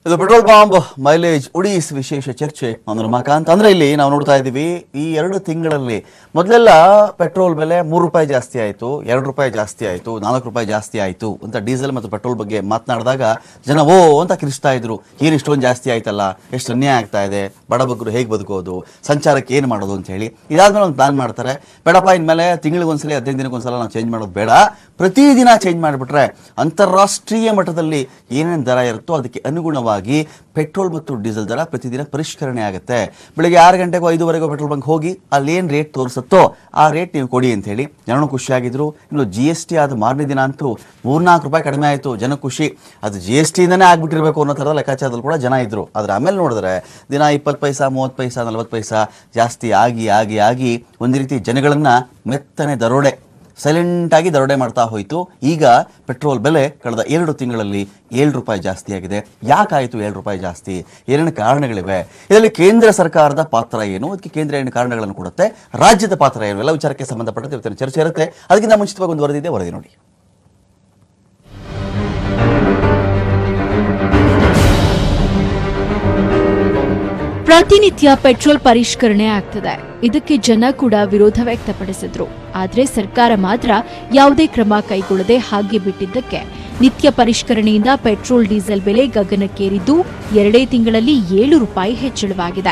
ಇದು petrol bomb mileage ಉಡೀಸ್ ವಿಶೇಷ ಚರ್ಚೆ ನಾನು ರಮಾಕಾಂತ್ ಅಂದ್ರೆ ಇಲ್ಲಿ ನಾವು ನೋಡ್ತಾ ಇದ್ದೀವಿ ಈ ಎರಡು ತಿಂಗಳಲ್ಲಿ ಮೊದಲೆಲ್ಲ ಪೆಟ್ರೋಲ್ ಬೆಲೆ ಮೂರು ರೂಪಾಯಿ ಜಾಸ್ತಿ ಆಯಿತು ಎರಡು ರೂಪಾಯಿ ಜಾಸ್ತಿ ಆಯಿತು ನಾಲ್ಕು ರೂಪಾಯಿ ಜಾಸ್ತಿ ಆಯಿತು ಅಂತ ಡೀಸೆಲ್ ಮತ್ತು ಪೆಟ್ರೋಲ್ ಬಗ್ಗೆ ಮಾತನಾಡಿದಾಗ ಜನ ಓ ಅಂತ ಕಿರಿಸ್ತಾ ಇದ್ರು ಏನು ಇಷ್ಟೊಂದು ಜಾಸ್ತಿ ಆಯ್ತಲ್ಲ ಎಷ್ಟು ಅನ್ಯಾಯ ಆಗ್ತಾ ಇದೆ ಬಡಬಗ್ಗರು ಹೇಗೆ ಬದುಕೋದು ಸಂಚಾರಕ್ಕೆ ಏನು ಮಾಡೋದು ಅಂತ ಹೇಳಿ ಇದಾದ್ಮೇಲೆ ಒಂದು ಪ್ಲಾನ್ ಮಾಡ್ತಾರೆ ಬೇಡಪ್ಪ ಇನ್ಮೇಲೆ ತಿಂಗಳಿಗೆ ಒಂದ್ಸಲ ಹದಿನೈದು ದಿನಕ್ಕೊಂದ್ಸಲ ನಾವು ಚೇಂಜ್ ಮಾಡೋದು ಬೇಡ ಪ್ರತಿದಿನ ಚೇಂಜ್ ಮಾಡಿಬಿಟ್ರೆ ಅಂತಾರಾಷ್ಟ್ರೀಯ ಮಟ್ಟದಲ್ಲಿ ಏನೇನು ದರ ಇರುತ್ತೋ ಅದಕ್ಕೆ ಅನುಗುಣವಾಗಿ ಪೆಟ್ರೋಲ್ ಮತ್ತು ಡೀಸೆಲ್ ದರ ಪ್ರತಿದಿನ ಪರಿಷ್ಕರಣೆ ಆಗುತ್ತೆ ಬೆಳಿಗ್ಗೆ ಆರು ಗಂಟೆಗೂ ಐದುವರೆಗೂ ಪೆಟ್ರೋಲ್ ಬಂಕ್ ಹೋಗಿ ಅಲ್ಲಿ ಏನು ರೇಟ್ ತೋರಿಸುತ್ತೋ ಆ ರೇಟ್ ನೀವು ಕೊಡಿ ಅಂತ ಹೇಳಿ ಜನರು ಖುಷಿಯಾಗಿದ್ರು ಇನ್ನು ಜಿ ಎಸ್ ಟಿ ಆದ ಮಾರನೇ ದಿನ ಅಂತೂ ಮೂರ್ನಾಲ್ಕು ರೂಪಾಯಿ ಕಡಿಮೆ ಆಯಿತು ಜನ ಖುಷಿ ಅದು ಜಿ ಎಸ್ ಟಿಯಿಂದನೇ ಆಗ್ಬಿಟ್ಟಿರ್ಬೇಕು ಅನ್ನೋ ಥರದ ಲೆಕ್ಕಾಚಾರದಲ್ಲಿ ಕೂಡ ಜನ ಇದ್ರು ಆದ್ರೆ ಆಮೇಲೆ ನೋಡಿದ್ರೆ ದಿನ ಇಪ್ಪತ್ತು ಪೈಸಾ ಮೂವತ್ತು ಪೈಸಾ ನಲ್ವತ್ತು ಪೈಸಾ ಜಾಸ್ತಿ ಆಗಿ ಆಗಿ ಆಗಿ ಒಂದು ರೀತಿ ಜನಗಳನ್ನ ಮೆತ್ತನೆ ದರೋಡೆ ಸೈಲೆಂಟ್ ಆಗಿ ದರೋಡೆ ಮಾಡ್ತಾ ಹೋಯಿತು ಈಗ ಪೆಟ್ರೋಲ್ ಬೆಲೆ ಕಳೆದ ಎರಡು ತಿಂಗಳಲ್ಲಿ ಏಳು ರೂಪಾಯಿ ಜಾಸ್ತಿ ಆಗಿದೆ ಯಾಕಾಯಿತು ಏಳು ರೂಪಾಯಿ ಜಾಸ್ತಿ ಏನೇನು ಕಾರಣಗಳಿವೆ ಇದರಲ್ಲಿ ಕೇಂದ್ರ ಸರ್ಕಾರದ ಪಾತ್ರ ಏನು ಅದಕ್ಕೆ ಕೇಂದ್ರ ಏನು ಕಾರಣಗಳನ್ನು ಕೊಡುತ್ತೆ ರಾಜ್ಯದ ಪಾತ್ರ ಏನು ಎಲ್ಲ ವಿಚಾರಕ್ಕೆ ಸಂಬಂಧಪಟ್ಟಂತೆ ಇವತ್ತಿನ ಚರ್ಚೆ ಇರುತ್ತೆ ಅದಕ್ಕಿಂತ ಮುಂಚಿತವಾಗಿ ಒಂದು ವರದಿ ಇದೆ ವರದಿ ನೋಡಿ ಪ್ರತಿನಿತ್ಯ ಪೆಟ್ರೋಲ್ ಪರಿಷ್ಕರಣೆ ಆಗ್ತದೆ ಇದಕ್ಕೆ ಜನ ಕೂಡ ವಿರೋಧ ವ್ಯಕ್ತಪಡಿಸಿದ್ರು ಆದ್ರೆ ಸರ್ಕಾರ ಮಾತ್ರ ಯಾವುದೇ ಕ್ರಮ ಕೈಗೊಳ್ಳದೆ ಹಾಗೆ ಬಿಟ್ಟಿದ್ದಕ್ಕೆ ನಿತ್ಯ ಪರಿಷ್ಕರಣೆಯಿಂದ ಪೆಟ್ರೋಲ್ ಡೀಸೆಲ್ ಬೆಲೆ ಗಗನಕ್ಕೇರಿದ್ದು ಎರಡೇ ತಿಂಗಳಲ್ಲಿ ಏಳು ರೂಪಾಯಿ ಹೆಚ್ಚಳವಾಗಿದೆ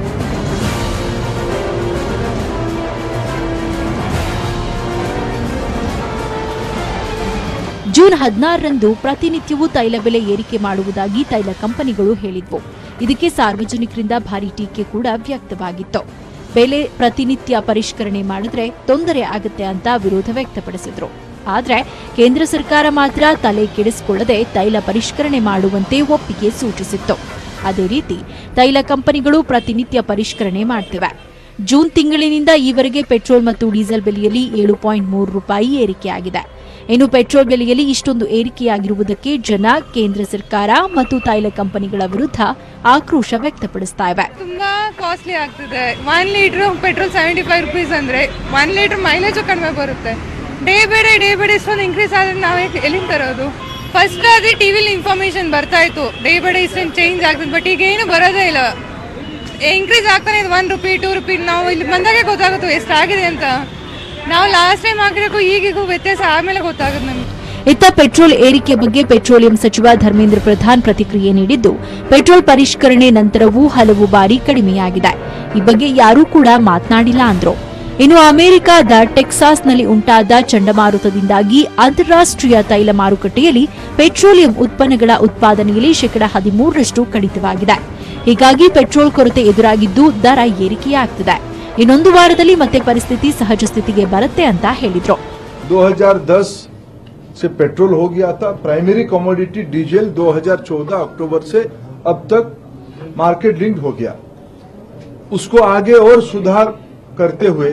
ಜೂನ್ ಹದಿನಾರರಂದು ಪ್ರತಿನಿತ್ಯವೂ ತೈಲ ಬೆಲೆ ಏರಿಕೆ ಮಾಡುವುದಾಗಿ ತೈಲ ಕಂಪನಿಗಳು ಹೇಳಿದ್ವು ಇದಕ್ಕೆ ಸಾರ್ವಜನಿಕರಿಂದ ಭಾರಿ ಟೀಕೆ ಕೂಡ ವ್ಯಕ್ತವಾಗಿತ್ತು ಬೆಲೆ ಪ್ರತಿನಿತ್ಯ ಪರಿಷ್ಕರಣೆ ಮಾಡಿದ್ರೆ ತೊಂದರೆ ಆಗುತ್ತೆ ಅಂತ ವಿರೋಧ ವ್ಯಕ್ತಪಡಿಸಿದ್ರು ಆದ್ರೆ ಕೇಂದ್ರ ಸರ್ಕಾರ ಮಾತ್ರ ತಲೆ ಕೆಡಿಸಿಕೊಳ್ಳದೆ ತೈಲ ಪರಿಷ್ಕರಣೆ ಮಾಡುವಂತೆ ಒಪ್ಪಿಗೆ ಸೂಚಿಸಿತ್ತು ಅದೇ ರೀತಿ ತೈಲ ಕಂಪನಿಗಳು ಪ್ರತಿನಿತ್ಯ ಪರಿಷ್ಕರಣೆ ಮಾಡ್ತಿವೆ ಜೂನ್ ತಿಂಗಳಿನಿಂದ ಈವರೆಗೆ ಪೆಟ್ರೋಲ್ ಮತ್ತು ಡೀಸೆಲ್ ಬೆಲೆಯಲ್ಲಿ ಏಳು ಪಾಯಿಂಟ್ ಮೂರು ರೂಪಾಯಿ ಏರಿಕೆಯಾಗಿದೆ ಇನ್ನು ಪೆಟ್ರೋಲ್ ಬೆಲೆಯಲ್ಲಿ ಇಷ್ಟೊಂದು ಏರಿಕೆಯಾಗಿರುವುದಕ್ಕೆ ಜನ ಕೇಂದ್ರ ಸರ್ಕಾರ ಮತ್ತು ತೈಲ ಕಂಪನಿಗಳ ವಿರುದ್ಧ ಆಕ್ರೋಶ ವ್ಯಕ್ತಪಡಿಸ್ತಾ ಇವೆ ತುಂಬಾ ಕಾಸ್ಟ್ಲಿ ಆಗ್ತಿದೆ one litre petrol seventy five rupees ಅಂದ್ರೆ ಒನ್ ಲೀಟರ್ ಮೈಲೇಜ್ ಕಡಿಮೆ ಬರುತ್ತೆ day by day day by day ಇಷ್ಟೊಂದು ಇನ್ಕ್ರೀಸ್ ಆದ್ರೆ ನಾವೇ ಎಲ್ಲಿಂದ ತರೋದು ಫಸ್ಟ್ ಆದ್ರೆ ಟಿವಿಲಿ ಇನ್ಫಾರ್ಮೇಶನ್ ಬರ್ತಾ ಇತ್ತು ಡೇ ಬೈ ಡೇ ಇಷ್ಟೊಂದು ಚೇಂಜ್ ಆಗ್ತದೆ ಬಟ್ ಈಗ ಏನು ಬರೋದೇ ಇಲ್ಲ ಇನ್ಕ್ರೀಸ್ ಆಗ್ತಾನೆ ಇದೆ ಒನ್ ರುಪಿ ಟೂ ರುಪಿ ನಾವು ಇಲ್ಲಿ ಬಂದಾಗೆ ಗೊತ್ತಾಗುತ್ತೆ ಎಷ್ಟಾಗಿದೆ ಅಂತ ನಾವು ಲಾಸ್ಟ್ ಟೈಮ್ ಹಾಕಿರೋಕ್ಕೂ ಈಗಿಗೂ ವ್ಯತ್ಯಾಸ ಆಮೇಲೆ ಗೊತ್ತಾಗುತ್ತೆ ನಮ್ಗೆ ಇತ್ತ ಪೆಟ್ರೋಲ್ ಏರಿಕೆ ಬಗ್ಗೆ ಪೆಟ್ರೋಲಿಯಂ ಸಚಿವ ಧರ್ಮೇಂದ್ರ ಪ್ರಧಾನ್ ಪ್ರತಿಕ್ರಿಯೆ ನೀಡಿದ್ದು ಪೆಟ್ರೋಲ್ ಪರಿಷ್ಕರಣೆ ನಂತರವೂ ಹಲವು ಬಾರಿ ಕಡಿಮೆಯಾಗಿದೆ ಈ ಬಗ್ಗೆ ಯಾರೂ ಕೂಡ ಮಾತನಾಡಿಲ್ಲ ಅಂದ್ರು ಇನ್ನು ಅಮೆರಿಕದ ಟೆಕ್ಸಾಸ್ನಲ್ಲಿ ಉಂಟಾದ ಚಂಡಮಾರುತದಿಂದಾಗಿ ಅಂತಾರಾಷ್ಟ್ರೀಯ ತೈಲ ಮಾರುಕಟ್ಟೆಯಲ್ಲಿ ಪೆಟ್ರೋಲಿಯಂ ಉತ್ಪನ್ನಗಳ ಉತ್ಪಾದನೆಯಲ್ಲಿ ಶೇಕಡಾ ಹದಿಮೂರರಷ್ಟು ಕಡಿತವಾಗಿದೆ ಹೀಗಾಗಿ ಪೆಟ್ರೋಲ್ ಕೊರತೆ ಎದುರಾಗಿದ್ದು ದರ ಏರಿಕೆಯಾಗ್ತಿದೆ ಇನ್ನೊಂದು ವಾರದಲ್ಲಿ ಮತ್ತೆ ಪರಿಸ್ಥಿತಿ ಸಹಜ ಸ್ಥಿತಿಗೆ ಬರುತ್ತೆ ಅಂತ ಹೇಳಿದ್ರು 2010 से पेट्रोल हो गया था प्राइमरी कमोडिटी डीजल 2014 अक्टूबर से अब तक मार्केट लिंक्ड हो गया उसको आगे और सुधार करते हुए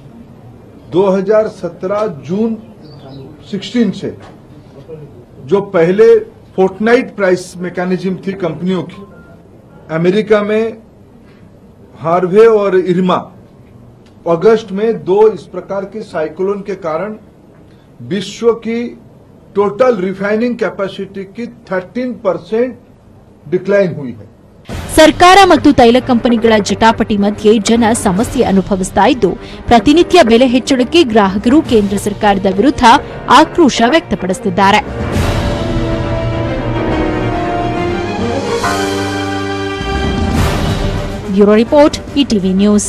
2017 जून 16 से जो पहले फोर्टनाइट प्राइस मैकेनिज्म थी कंपनियों की अमेरिका में हार्वे और इरमा अगस्त में दो इस प्रकार के साइक्लोन के कारण विश्व की टोटल रिफाइनिंग कैपेसिटी की 13 परसेंट डिक्लाइन हुई है ಸರ್ಕಾರ ಮತ್ತು ತೈಲ ಕಂಪನಿಗಳ ಜಟಾಪಟಿ ಮಧ್ಯೆ ಜನ ಸಮಸ್ಯೆ ಅನುಭವಿಸ್ತಾ ಇದ್ದು ಪ್ರತಿನಿತ್ಯ ಬೆಲೆ ಹೆಚ್ಚಳಕ್ಕೆ ಗ್ರಾಹಕರು ಕೇಂದ್ರ ಸರ್ಕಾರದ ವಿರುದ್ಧ ಆಕ್ರೋಶ ವ್ಯಕ್ತಪಡಿಸುತ್ತಿದ್ದಾರೆ ಬ್ಯೂರೋ ರಿಪೋರ್ಟ್ ಇಟಿವಿ ನ್ಯೂಸ್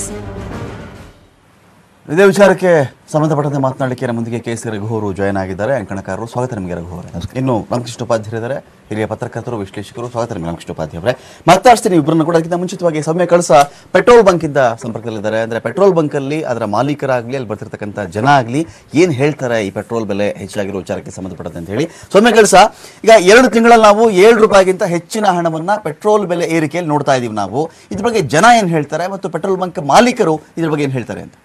ಇದೇ ವಿಚಾರಕ್ಕೆ ಸಂಬಂಧಪಟ್ಟಂತೆ ಮಾತನಾಡಲಿಕ್ಕೆ ನಮ್ಮೊಂದಿಗೆ ಕೆ ಸಿ ರಘುವರು ಜಾಯ್ನ್ ಆಗಿದ್ದಾರೆ ಅಂಕಣಕಾರರು ಸ್ವಾಗತ ನಿಮಗೆ ರಘುವರೇ ಇನ್ನು ರಾಮಕೃಷ್ಣ ಉಪಾಧ್ಯಾಯ ಇದ್ದಾರೆ ಹಿರಿಯ ಪತ್ರಕರ್ತರು ವಿಶ್ಲೇಷಕರು ಸ್ವಾಗತ ನಿಮಗೆ ರಾಮಕೃಷ್ಣ ಉಪಾಧ್ಯಾಯ ಅವರೇ ಮಾತಾಡ್ತೀನಿ ಇಬ್ಬರನ್ನು ಕೂಡ ಅದಕ್ಕಿಂತ ಮುಂಚಿತವಾಗಿ ಸೌಮ್ಯ ಕಳಸ ಪೆಟ್ರೋಲ್ ಬಂಕ್ ಇಂದ ಸಂಪರ್ಕದಲ್ಲಿದ್ದಾರೆ ಅಂದ್ರೆ ಪೆಟ್ರೋಲ್ ಬಂಕ್ ಅಲ್ಲಿ ಅದರ ಮಾಲೀಕರಾಗ್ಲಿ ಅಲ್ಲಿ ಬರ್ತಿರ್ತಕ್ಕಂಥ ಜನ ಆಗ್ಲಿ ಏನ್ ಹೇಳ್ತಾರೆ ಈ ಪೆಟ್ರೋಲ್ ಬೆಲೆ ಹೆಚ್ಚಾಗಿರೋ ವಿಚಾರಕ್ಕೆ ಸಂಬಂಧಪಟ್ಟಂತೆ ಅಂತ ಹೇಳಿ ಸೌಮ್ಯ ಕಳಸ ಈಗ ಎರಡು ತಿಂಗಳಲ್ಲಿ ನಾವು ಏಳು ರೂಪಾಯಿಗಿಂತ ಹೆಚ್ಚಿನ ಹಣವನ್ನ ಪೆಟ್ರೋಲ್ ಬೆಲೆ ಏರಿಕೆಯಲ್ಲಿ ನೋಡ್ತಾ ಇದೀವಿ ನಾವು ಇದ್ರ ಬಗ್ಗೆ ಜನ ಏನ್ ಹೇಳ್ತಾರೆ ಮತ್ತು ಪೆಟ್ರೋಲ್ ಬಂಕ್ ಮಾಲೀಕರು ಇದ್ರ ಬಗ್ಗೆ ಏನ್ ಹೇಳ್ತಾರೆ ಅಂತ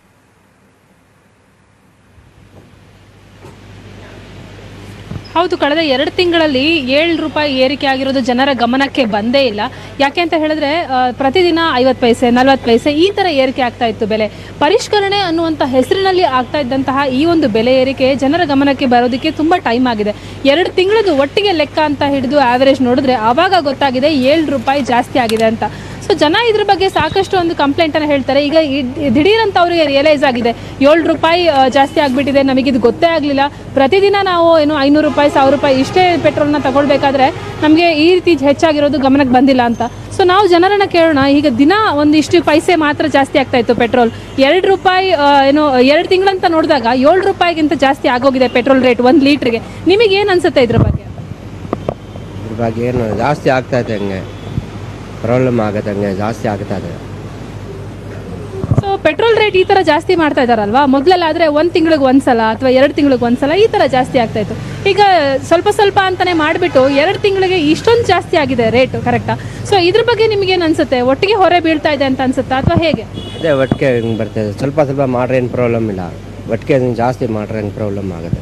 ಹೌದು ಕಳೆದ ಎರಡು ತಿಂಗಳಲ್ಲಿ ಏಳು ರೂಪಾಯಿ ಏರಿಕೆ ಆಗಿರೋದು ಜನರ ಗಮನಕ್ಕೆ ಬಂದೇ ಇಲ್ಲ ಯಾಕೆ ಅಂತ ಹೇಳಿದ್ರೆ ಆ, ಪ್ರತಿದಿನ ಐವತ್ತು ಪೈಸೆ ನಲ್ವತ್ತು ಪೈಸೆ ಈ ಥರ ಏರಿಕೆ ಆಗ್ತಾ ಇತ್ತು ಬೆಲೆ ಪರಿಷ್ಕರಣೆ ಅನ್ನುವಂಥ ಹೆಸರಿನಲ್ಲಿ ಆಗ್ತಾ ಇದ್ದಂತಹ ಈ ಒಂದು ಬೆಲೆ ಏರಿಕೆ ಜನರ ಗಮನಕ್ಕೆ ಬರೋದಕ್ಕೆ ತುಂಬ ಟೈಮ್ ಆಗಿದೆ ಎರಡು ತಿಂಗಳದ್ದು ಒಟ್ಟಿಗೆ ಲೆಕ್ಕ ಅಂತ ಹಿಡಿದು ಆವರೇಜ್ ನೋಡಿದ್ರೆ ಆವಾಗ ಗೊತ್ತಾಗಿದೆ ಏಳು ರೂಪಾಯಿ ಜಾಸ್ತಿ ಆಗಿದೆ ಅಂತ ಸೊ ಜನ ಇದ್ರ ಬಗ್ಗೆ ಸಾಕಷ್ಟು ಒಂದು ಕಂಪ್ಲೇಂಟ್ ಅನ್ನ ಹೇಳ್ತಾರೆ ಈಗ ಇದ್- ದಿಢೀರಂತ ಅವರಿಗೆ ರಿಯಲೈಸ್ ಆಗಿದೆ ಏಳು ರೂಪಾಯಿ ಆ, ಜಾಸ್ತಿ ಆಗ್ಬಿಟ್ಟಿದೆ ನಮಗೆ ಇದು ಗೊತ್ತೇ ಆಗಲಿಲ್ಲ ಪ್ರತಿದಿನ ನಾವು ಏನು ಐನೂರು ರೂಪಾಯಿ ಸಾವಿರ ರೂಪಾಯಿ ಇಷ್ಟೇ ಪೆಟ್ರೋಲ್ನ ತಗೊಳ್ಬೇಕಾದ್ರೆ ನಮಗೆ ಈ ರೀತಿ ಹೆಚ್ಚಾಗಿರೋದು ಗಮನಕ್ಕೆ ಬಂದಿಲ್ಲ ಅಂತ ಸೊ ನಾವು ಜನರನ್ನ ಕೇಳೋಣ ಈಗ ದಿನ ಒಂದಿಷ್ಟು ಪೈಸೆ ಮಾತ್ರ ಜಾಸ್ತಿ ಆಗ್ತಾ ಇತ್ತು ಪೆಟ್ರೋಲ್ ಎರಡು ರೂಪಾಯಿ ಆ, ಏನು ಎರಡು ತಿಂಗಳಂತ ನೋಡಿದಾಗ ಏಳು ರೂಪಾಯಿಗಿಂತ ಜಾಸ್ತಿ ಆಗೋಗಿದೆ ಪೆಟ್ರೋಲ್ ರೇಟ್ ಒಂದು ಲೀಟ್ರಿಗೆ ನಿಮಗೆ ಏನು ಅನ್ಸುತ್ತೆ ಇದ್ರ ಬಗ್ಗೆ ಇದ್ರ ಬಗ್ಗೆ ಏನು ಜಾಸ್ತಿ ಆಗ್ತಾ ಇದೆ ಹಂಗೆ ಪ್ರಾಬ್ಲಮ್ ಆಗುತ್ತೆ ಹಂಗೆ ಜಾಸ್ತಿ ಆಗ್ತಾ ಇದೆ ಸೊ ಪೆಟ್ರೋಲ್ ರೇಟ್ ಈ ತರ ಜಾಸ್ತಿ ಮಾಡ್ತಾ ಇದಾರಲ್ವಾ ಮೊದಲೆಲ್ಲ ಆದ್ರೆ ಒಂದ್ ತಿಂಗಳಿಗೆ ಒಂದ್ಸಲ ಅಥವಾ ಎರಡು ತಿಂಗಳಿಗೆ ಒಂದ್ಸಲ ಈ ತರ ಜಾಸ್ತಿ ಆಗ್ತಾ ಇತ್ತು ಈಗ ಸ್ವಲ್ಪ ಸ್ವಲ್ಪ ಅಂತಾನೆ ಮಾಡಿಬಿಟ್ಟು ಎರಡು ತಿಂಗಳಿಗೆ ಇಷ್ಟೊಂದು ಜಾಸ್ತಿ ಆಗಿದೆ ರೇಟ್ ಕರೆಕ್ಟಾ ಸೊ ಇದ್ರ ಬಗ್ಗೆ ನಿಮ್ಗೆ ಏನ್ ಅನ್ಸುತ್ತೆ ಒಟ್ಟಿಗೆ ಹೊರೆ ಬೀಳ್ತಾ ಇದೆ ಅಂತ ಅನ್ಸುತ್ತಾ ಅಥವಾ ಹೇಗೆ ಅದೇ ಒಟ್ಟಿಗೆ ಹಿಂಗೆ ಬರ್ತದೆ ಸ್ವಲ್ಪ ಸ್ವಲ್ಪ ಮಾಡ್ರೆ ಏನು ಪ್ರಾಬ್ಲಮ್ ಇಲ್ಲ ಒಟ್ಟಿಗೆ ಹಿಂಗೆ ಜಾಸ್ತಿ ಮಾಡ್ರೆ ಹೆಂಗೆ ಪ್ರಾಬ್ಲಮ್ ಆಗುತ್ತೆ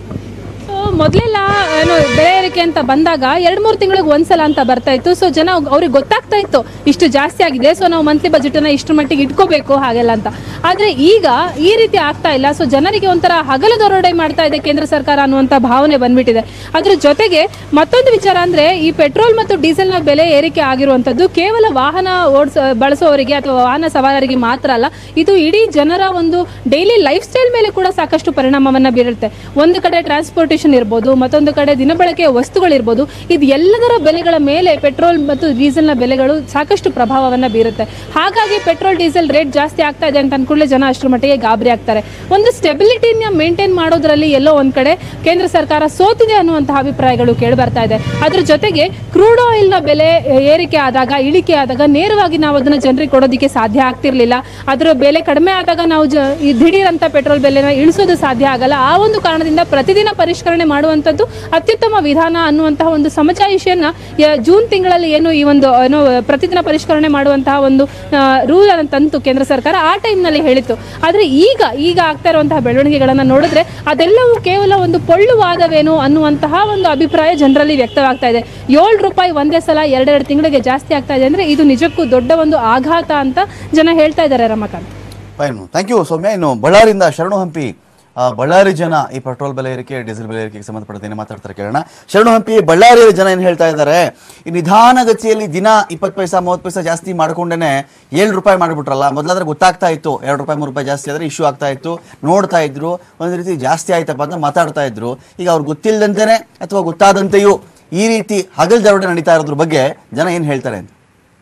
ಸೊ ಮೊದಲೆಲ್ಲ ಏನು ಬೆಲೆ ಏರಿಕೆ ಅಂತ ಬಂದಾಗ ಎರಡು ಮೂರು ತಿಂಗಳಿಗೆ ಒಂದ್ಸಲ ಅಂತ ಬರ್ತಾ ಇತ್ತು ಸೊ ಜನ ಅವ್ರಿಗೆ ಗೊತ್ತಾಗ್ತಾ ಇತ್ತು ಇಷ್ಟು ಜಾಸ್ತಿ ಆಗಿದೆ ಸೊ ನಾವು ಮಂತ್ಲಿ ಬಜೆಟನ್ನು ಇಷ್ಟರ ಮಟ್ಟಿಗೆ ಇಟ್ಕೋಬೇಕು ಹಾಗೆಲ್ಲ ಅಂತ ಆದರೆ ಈಗ ಈ ರೀತಿ ಆಗ್ತಾ ಇಲ್ಲ ಸೊ ಜನರಿಗೆ ಒಂಥರ ಹಗಲು ದರೋಡೆ ಮಾಡ್ತಾ ಇದೆ ಕೇಂದ್ರ ಸರ್ಕಾರ ಅನ್ನುವಂಥ ಭಾವನೆ ಬಂದ್ಬಿಟ್ಟಿದೆ ಅದ್ರ ಜೊತೆಗೆ ಮತ್ತೊಂದು ವಿಚಾರ ಅಂದ್ರೆ ಈ ಪೆಟ್ರೋಲ್ ಮತ್ತು ಡೀಸೆಲ್ನ ಬೆಲೆ ಏರಿಕೆ ಆಗಿರುವಂಥದ್ದು ಕೇವಲ ವಾಹನ ಓಡಿಸ ಬಳಸೋರಿಗೆ ಅಥವಾ ವಾಹನ ಸವಾರರಿಗೆ ಮಾತ್ರ ಅಲ್ಲ ಇದು ಇಡೀ ಜನರ ಒಂದು ಡೈಲಿ ಲೈಫ್ ಸ್ಟೈಲ್ ಮೇಲೆ ಕೂಡ ಸಾಕಷ್ಟು ಪರಿಣಾಮವನ್ನ ಬೀರುತ್ತೆ ಒಂದು ಕಡೆ ಟ್ರಾನ್ಸ್ಪೋರ್ಟೇಷನ್ ಇರ್ಬೋದು ಮತ್ತೊಂದು ಕಡೆ ದಿನಬಳಕೆಯ ವಸ್ತುಗಳಿರ್ಬೋದು ಇದು ಎಲ್ಲದರ ಬೆಲೆಗಳ ಮೇಲೆ ಪೆಟ್ರೋಲ್ ಮತ್ತು ಡೀಸೆಲ್ನ ಬೆಲೆಗಳು ಸಾಕಷ್ಟು ಪ್ರಭಾವವನ್ನ ಬೀರುತ್ತೆ ಹಾಗಾಗಿ ಪೆಟ್ರೋಲ್ ಡೀಸೆಲ್ ರೇಟ್ ಜಾಸ್ತಿ ಆಗ್ತಾ ಇದೆ ಅಂತ ಅನ್ಕೊಳ್ಳೆ ಜನ ಅಷ್ಟರ ಮಟ್ಟಿಗೆ ಗಾಬರಿ ಆಗ್ತಾರೆ ಒಂದು ಸ್ಟೆಬಿಲಿಟಿನ ಮೇಂಟೈನ್ ಮಾಡೋದ್ರಲ್ಲಿ ಎಲ್ಲೋ ಒಂದ್ ಕಡೆ ಕೇಂದ್ರ ಸರ್ಕಾರ ಸೋತಿದೆ ಅನ್ನುವಂತಹ ಅಭಿಪ್ರಾಯಗಳು ಕೇಳಿ ಬರ್ತಾ ಇದೆ ಅದ್ರ ಜೊತೆಗೆ ಕ್ರೂಡ್ ಆಯಿಲ್ ನ ಬೆಲೆ ಏರಿಕೆ ಆದಾಗ ಇಳಿಕೆ ಆದಾಗ ನೇರವಾಗಿ ನಾವು ಅದನ್ನ ಜನರಿಗೆ ಕೊಡೋದಕ್ಕೆ ಸಾಧ್ಯ ಆಗ್ತಿರ್ಲಿಲ್ಲ ಅದರ ಬೆಲೆ ಕಡಿಮೆ ಆದಾಗ ನಾವು ಜ ಈ ದಿಢೀರಂತ ಪೆಟ್ರೋಲ್ ಬೆಲೆನ ಇಳಿಸೋದು ಸಾಧ್ಯ ಆಗಲ್ಲ ಆ ಒಂದು ಕಾರಣದಿಂದ ಪ್ರತಿದಿನ ಪರಿಷ್ಕರಣೆ ಮಾಡುವಂಥದ್ದು ಅತ್ಯುತ್ತಮ ವಿಧಾನ ಅನ್ನುವಂತಹ ಒಂದು ಸಮಜಾಯಿಷಿಯನ್ನ ಯ- ಜೂನ್ ತಿಂಗಳಲ್ಲಿ ಏನು ಈ ಒಂದು ಏನು ಪ್ರತಿದಿನ ಪರಿಷ್ಕರಣೆ ಮಾಡುವಂತಹ ಒಂದು ರೂಲ್ ಅನ್ನು ತಂತು ಕೇಂದ್ರ ಸರ್ಕಾರ ಆ ಟೈಮ್ನಲ್ಲಿ ಹೇಳಿತ್ತು ಆದ್ರೆ ಈಗ ಈಗ ಆಗ್ತಾ ಇರುವಂತಹ ಬೆಳವಣಿಗೆಗಳನ್ನ ನೋಡಿದ್ರೆ ಅದೆಲ್ಲವೂ ಕೇವಲ ಒಂದು ಪೊಳ್ಳುವಾದವೇನು ಅನ್ನುವಂತಹ ಒಂದು ಅಭಿಪ್ರಾಯ ಜನರಲ್ಲಿ ವ್ಯಕ್ತವಾಗ್ತಾ ಇದೆ ಏಳು ರೂಪಾಯಿ ಒಂದೇ ಸಲ ಎರಡೆರಡು ತಿಂಗಳಿಗೆ ಜಾಸ್ತಿ ಆಗ್ತಾ ಇದೆ ಅಂದ್ರೆ ಇದು ನಿಜಕ್ಕೂ ದೊಡ್ಡ ಒಂದು ಆಘಾತ ಅಂತ ಜನ ಹೇಳ್ತಾ ಇದ್ದಾರೆ Ramakant fine thank you Soumya ಇನ್ನು ಬಳ್ಳಾರಿಯಿಂದ ಶರಣು ಹಂಪಿ ಆ, ಬಳ್ಳಾರಿ ಜನ ಈ ಪೆಟ್ರೋಲ್ ಬೆಲೆ ಏರಿಕೆ ಡೀಸೆಲ್ ಬೆಲೆ ಏರಿಕೆಗೆ ಸಂಬಂಧಪಟ್ಟಂತೆ ಮಾತಾಡ್ತಾರೆ ಕೇಳೋಣ ಶರಣು ಹಂಪಿ ಬಳ್ಳಾರಿಯ ಜನ ಏನು ಹೇಳ್ತಾ ಇದ್ದಾರೆ ಈ ನಿಧಾನಗತಿಯಲ್ಲಿ ದಿನ ಇಪ್ಪತ್ತು ಪೈಸಾ ಮೂವತ್ತು ಪೈಸಾ ಜಾಸ್ತಿ ಮಾಡ್ಕೊಂಡೇನೆ ಏಳು ರೂಪಾಯಿ ಮಾಡಿಬಿಟ್ರಲ್ಲ ಮೊದಲಾದ್ರೆ ಗೊತ್ತಾಗ್ತಾ ಇತ್ತು ಎರಡು ರೂಪಾಯಿ ಮೂರು ರೂಪಾಯಿ ಜಾಸ್ತಿ ಆದರೆ ಇಶ್ಯೂ ಆಗ್ತಾ ಇತ್ತು ನೋಡ್ತಾ ಇದ್ರು ಒಂದು ರೀತಿ ಜಾಸ್ತಿ ಆಯ್ತಪ್ಪ ಅಂತ ಮಾತಾಡ್ತಾ ಇದ್ರು ಈಗ ಅವ್ರು ಗೊತ್ತಿಲ್ಲದಂತೆಯೇ ಅಥವಾ ಗೊತ್ತಾದಂತೆಯೂ ಈ ರೀತಿ ಹಗಲ್ ದರೋಡೆ ನಡೀತಾ ಇರೋದ್ರ ಬಗ್ಗೆ ಜನ ಏನು ಹೇಳ್ತಾರೆ ಅಂತ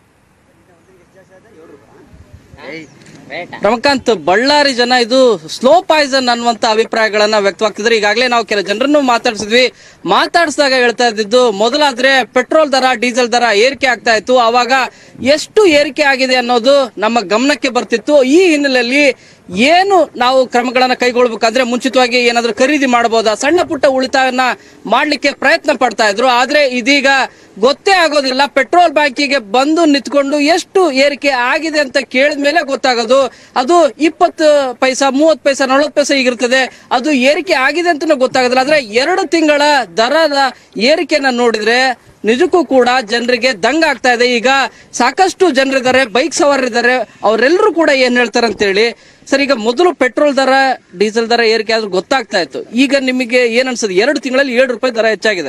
ರಮಕಾಂತ್ ಬಳ್ಳಾರಿ ಜನ ಇದು ಸ್ಲೋ ಪಾಯ್ಸನ್ ಅನ್ನುವಂತ ಅಭಿಪ್ರಾಯಗಳನ್ನ ವ್ಯಕ್ತವಾಗ್ತಿದ್ರೆ ಈಗಾಗಲೇ ನಾವು ಕೆಲ ಜನರನ್ನು ಮಾತಾಡ್ಸಿದ್ವಿ ಮಾತಾಡಿಸಿದಾಗ ಹೇಳ್ತಾ ಇದ್ದಿದ್ದು ಮೊದಲಾದ್ರೆ ಪೆಟ್ರೋಲ್ ದರ ಡೀಸೆಲ್ ದರ ಏರಿಕೆ ಆಗ್ತಾ ಇತ್ತು ಅವಾಗ ಎಷ್ಟು ಏರಿಕೆ ಆಗಿದೆ ಅನ್ನೋದು ನಮ್ಮ ಗಮನಕ್ಕೆ ಬರ್ತಿತ್ತು ಈ ಹಿನ್ನೆಲೆಯಲ್ಲಿ ಏನು ನಾವು ಕ್ರಮಗಳನ್ನ ಕೈಗೊಳ್ಬೇಕಂದ್ರೆ ಮುಂಚಿತವಾಗಿ ಏನಾದ್ರೂ ಖರೀದಿ ಮಾಡಬಹುದಾ ಸಣ್ಣ ಪುಟ್ಟ ಉಳಿತಾಯನ ಮಾಡ್ಲಿಕ್ಕೆ ಪ್ರಯತ್ನ ಪಡ್ತಾ ಇದ್ರು ಆದ್ರೆ ಇದೀಗ ಗೊತ್ತೇ ಆಗೋದಿಲ್ಲ ಪೆಟ್ರೋಲ್ ಬ್ಯಾಂಕಿಗೆ ಬಂದು ನಿಂತ್ಕೊಂಡು ಎಷ್ಟು ಏರಿಕೆ ಆಗಿದೆ ಅಂತ ಕೇಳಿದ ಮೇಲೆ ಗೊತ್ತಾಗೋದು ಅದು ಇಪ್ಪತ್ತು ಪೈಸಾ ಮೂವತ್ತು ಪೈಸಾ ನಲವತ್ತು ಪೈಸಾ ಈಗಿರ್ತದೆ ಅದು ಏರಿಕೆ ಆಗಿದೆ ಅಂತಲೂ ಗೊತ್ತಾಗೋದಿಲ್ಲ ಆದ್ರೆ ಎರಡು ತಿಂಗಳ ದರದ ಏರಿಕೆನ ನೋಡಿದ್ರೆ ನಿಜಕ್ಕೂ ಕೂಡ ಜನರಿಗೆ ದಂಗ ಆಗ್ತಾ ಇದೆ ಈಗ ಸಾಕಷ್ಟು ಜನರಿದ್ದಾರೆ ಬೈಕ್ ಸವಾರರಿದ್ದಾರೆ ಅವರೆಲ್ಲರೂ ಕೂಡ ಏನ್ ಹೇಳ್ತಾರೆ ಅಂತೇಳಿ ಸರ್ ಈಗ ಮೊದಲು ಪೆಟ್ರೋಲ್ ದರ ಡೀಸೆಲ್ ದರ ಏರಿಕೆ ಆದ್ರೂ ಗೊತ್ತಾಗ್ತಾ ಇತ್ತು ಈಗ ನಿಮಗೆ ಏನ್ ಅನ್ಸುತ್ತೆ ಎರಡು ತಿಂಗಳಲ್ಲಿ ಏಳು ರೂಪಾಯಿ ದರ ಹೆಚ್ಚಾಗಿದೆ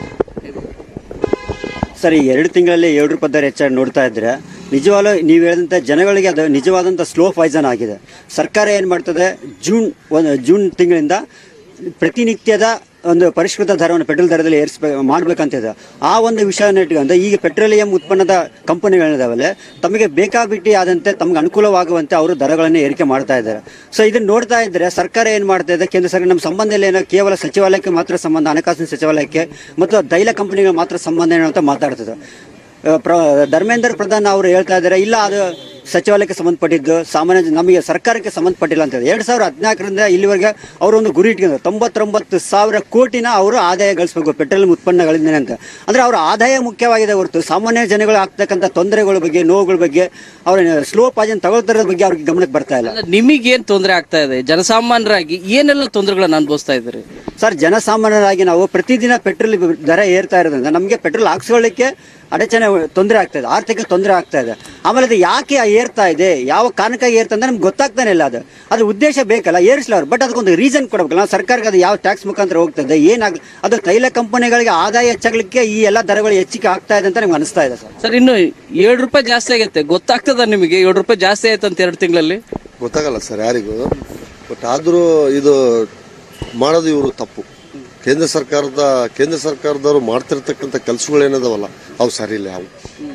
ಸರ್ ಈ ಎರಡು ತಿಂಗಳಲ್ಲಿ ಏಳು ರೂಪಾಯಿ ದರ ಹೆಚ್ಚಾಗಿ ನೋಡ್ತಾ ಇದ್ರೆ ನಿಜವಾಗ್ಲೂ ನೀವು ಹೇಳಿದಂಥ ಜನಗಳಿಗೆ ಅದು ನಿಜವಾದಂಥ ಸ್ಲೋ ಪಾಯ್ಸನ್ ಆಗಿದೆ ಸರ್ಕಾರ ಏನು ಮಾಡ್ತದೆ ಜೂನ್ ಒಂದು ಜೂನ್ ತಿಂಗಳಿಂದ ಪ್ರತಿನಿತ್ಯದ ಒಂದು ಪರಿಷ್ಕೃತ ದರವನ್ನು ಪೆಟ್ರೋಲ್ ದರದಲ್ಲಿ ಏರಿಸ್ಬೇ ಮಾಡಬೇಕಂತಿದೆ ಆ ಒಂದು ವಿಷಯನ ಇಟ್ಕೊಂಡು ಈಗ ಪೆಟ್ರೋಲಿಯಂ ಉತ್ಪನ್ನದ ಕಂಪನಿಗಳಿದಾವಲ್ಲ ತಮಗೆ ಬೇಕಾಬಿಟ್ಟಿ ಆದಂತೆ ತಮಗೆ ಅನುಕೂಲವಾಗುವಂತೆ ಅವರು ದರಗಳನ್ನು ಏರಿಕೆ ಮಾಡ್ತಾ ಇದ್ದಾರೆ ಸೊ ಇದನ್ನ ನೋಡ್ತಾ ಇದ್ರೆ ಸರ್ಕಾರ ಏನು ಮಾಡ್ತಾ ಇದೆ ಕೇಂದ್ರ ಸರ್ಕಾರ ನಮ್ಮ ಸಂಬಂಧ ಇಲ್ಲ ಏನೋ ಕೇವಲ ಸಚಿವಾಲಯಕ್ಕೆ ಮಾತ್ರ ಸಂಬಂಧ ಹಣಕಾಸಿನ ಸಚಿವಾಲಯಕ್ಕೆ ಮತ್ತು ತೈಲ ಕಂಪನಿಗಳ ಮಾತ್ರ ಸಂಬಂಧ ಏನೋ ಅಂತ ಮಾತಾಡ್ತದೆ ಆ, ಪ್ರ ಧರ್ಮೇಂದ್ರ ಪ್ರಧಾನ್ ಅವರು ಹೇಳ್ತಾ ಇದ್ದಾರೆ ಇಲ್ಲ ಅದು ಸಚಿವಾಲಯಕ್ಕೆ ಸಂಬಂಧಪಟ್ಟಿದ್ದು ಸಾಮಾನ್ಯ ಜನ- ನಮಗೆ ಸರ್ಕಾರಕ್ಕೆ ಸಂಬಂಧಪಟ್ಟಿಲ್ಲ ಅಂತ ಹೇಳಿ ಎರಡು ಸಾವಿರದ ಹದಿನಾಲ್ಕರಿಂದ ಇಲ್ಲಿವರೆಗೆ ಅವರು ಒಂದು ಗುರಿ ಇಟ್ಕೊಂಡು ತೊಂಬತ್ತೊಂಬತ್ತು ಸಾವಿರ ಕೋಟಿನ ಅವರು ಆದಾಯ ಗಳಿಸಬೇಕು ಪೆಟ್ರೋಲ್ ಉತ್ಪನ್ನಗಳಿಂದ ಅಂತ ಅಂದ್ರೆ ಅವರ ಆದಾಯ ಮುಖ್ಯವಾಗಿದೆ ಹೊರತು ಸಾಮಾನ್ಯ ಜನಗಳು ಆಗ್ತಕ್ಕಂಥ ತೊಂದರೆಗಳ ಬಗ್ಗೆ ನೋವುಗಳ ಬಗ್ಗೆ ಅವರ ಸ್ಲೋ ಪಾಜನ್ ತಗೊಳ್ತಿರೋದ್ರ ಬಗ್ಗೆ ಅವ್ರಿಗೆ ಗಮನಕ್ಕೆ ಬರ್ತಾ ಇಲ್ಲ ಅಲ್ಲ, ನಿಮಗೇನ್ ತೊಂದರೆ ಆಗ್ತಾ ಇದೆ ಜನಸಾಮಾನ್ಯರಾಗಿ ಏನೆಲ್ಲ ತೊಂದರೆಗಳನ್ನ ಅನುಭವಿಸ್ತಾ ಇದ್ದೀರಿ ಸರ್ ಜನಸಾಮಾನ್ಯರಾಗಿ ನಾವು ಪ್ರತಿದಿನ ಪೆಟ್ರೋಲ್ ದರ ಏರ್ತಾ ಇರೋದ್ರಿಂದ ನಮಗೆ ಪೆಟ್ರೋಲ್ ಹಾಕ್ಸ್ಕೊಳ್ಳಿಕ್ಕೆ ಅಡಚಣೆ ತೊಂದರೆ ಆಗ್ತಾ ಇದೆ ಆರ್ಥಿಕ ತೊಂದರೆ ಆಗ್ತಾ ಇದೆ ಆಮೇಲೆ ಅದು ಯಾಕೆ ಏರ್ತಾ ಇದೆ ಯಾವ ಕಾರಣಕ್ಕಾಗಿ ಏರ್ತಾ ಅಂದ್ರೆ ನಮ್ಗೆ ಗೊತ್ತಾಗ್ತಾನೆ ಇಲ್ಲ ಅದು ಅದ್ರ ಉದ್ದೇಶ ಬೇಕಲ್ಲ ಏರಿಸಲಿ ಅವ್ರು ಬಟ್ ಅದಕ್ಕೊಂದು ರೀಸನ್ ಕೊಡಬೇಕಲ್ಲ ನಾವು ಸರ್ಕಾರಕ್ಕೆ ಅದು ಯಾವ ಟ್ಯಾಕ್ಸ್ ಮುಖಾಂತರ ಹೋಗ್ತಾ ಇದೆ ಏನಾಗ ಅದು ತೈಲ ಕಂಪನಿಗಳಿಗೆ ಆದಾಯ ಹೆಚ್ಚಾಗ್ಲಿಕ್ಕೆ ಈ ಎಲ್ಲ ದರಗಳು ಹೆಚ್ಚಿಗೆ ಆಗ್ತಾ ಇದೆ ಅಂತ ನಮ್ಗೆ ಅನಿಸ್ತಾ ಇದೆ ಸರ್ ಸರ್ ಇನ್ನು ಏಳು ರೂಪಾಯಿ ಜಾಸ್ತಿ ಆಗೈತೆ ಗೊತ್ತಾಗ್ತದ ನಿಮಗೆ ಏಳು ರೂಪಾಯಿ ಜಾಸ್ತಿ ಆಯ್ತು ಅಂತ ಎರಡು ತಿಂಗಳಲ್ಲಿ ಗೊತ್ತಾಗಲ್ಲ ಸರ್ ಯಾರಿಗೂ ಬಟ್ ಆದರೂ ಇದು ಮಾಡೋದು ಇವರು ತಪ್ಪು ಕೇಂದ್ರ ಸರ್ಕಾರದ ಕೇಂದ್ರ ಸರ್ಕಾರದವರು ಮಾಡ್ತಿರ್ತಕ್ಕಂಥ ಕೆಲಸಗಳೇನದಾವಲ್ಲ ಅವು ಸರಿ ಇಲ್ಲ ಅವು